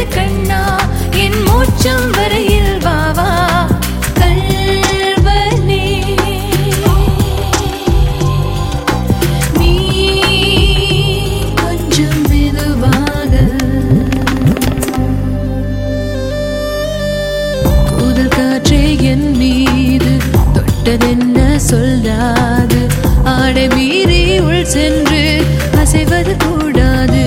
வந்தது கண்ணா என் மூச்சம் வரையில் வாவா கல்வனே நீ கொஞ்சம் மெதுவாக கூதல் காற்றே என் மீது தொட்டதென்ன சொல்லாது ஆடை மீறி உள் சென்று அசைவது கூடாது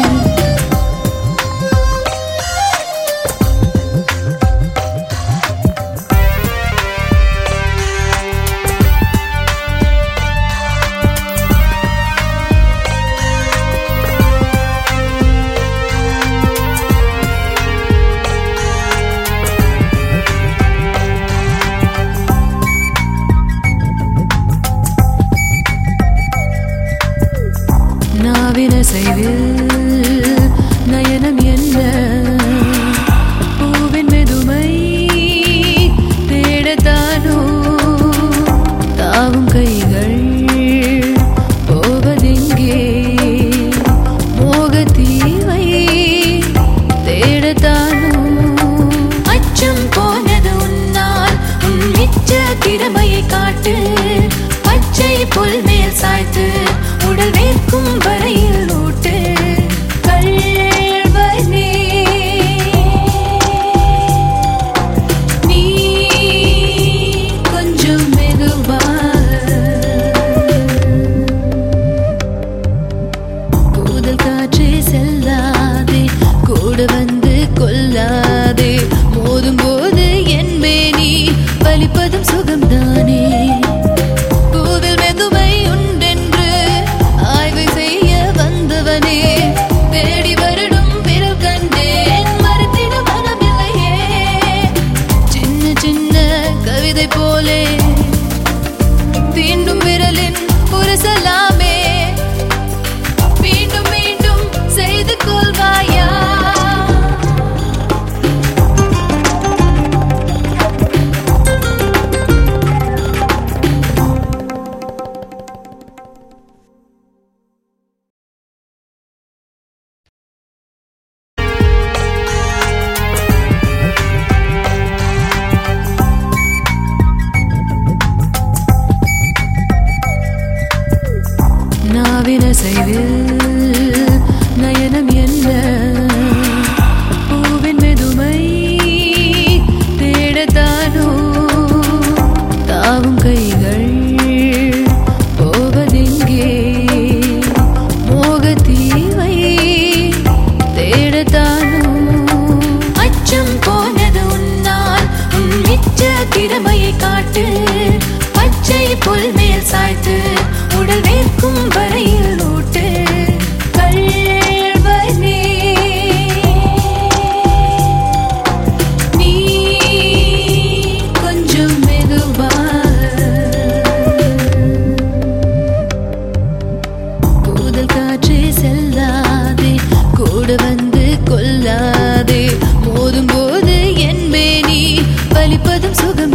நாவின செய்வில் நயனம் என்ன பூவின் மெதுமை தேடத்தானோ தாவும் கைகள் போவதெங்கே மோகத்தீவை தேடத்தானோ அச்சம் போனது உன்னால் உன் மிச்ச திறமையை காட்டு பச்சை புல் மேல் சாய்த்து உடல் வேர்க்கும் வரையில் ஊட்டு கள்வனே நீ கொஞ்சம் மெதுவாக கூதல் காற்றே செல்லாதே கூட வந்து கொல்லாதே மோதும் போது என் மேனி வலிப்பதும் சுகம்தானே கூதல் மெதுமை உண்டென்று ஆய்வு செய்ய வந்தவனே தேடி வருடும் விரல் கண்டேன் மறுத்திட மனமில்லையே சின்ன சின்ன கவிதை போலே தீண்டும் விரலின் புரசலாமே மீண்டும் மீண்டும் செய்து கொள்வாயா நாவின செய்வில் நயனம் என்ன பூவின் மெதுமை தேடத்தானோ தாவும் கைகள் போவதெங்கே மோகத்தீவை தேடத்தானோ அச்சம் போனது உன்னால் உன் மிச்ச திறமையை காட்டு பச்சை புல் மேல் சாய்த்து உடல் வேர்க்கும் வரையில் ஊட்டு கள்வனே நீ கொஞ்சம் மெதுவாக கூதல் காற்றே செல்லாதே கூட வந்து கொல்லாதே மோதும் போது என் மேனி வலிப்பதும் சுகம்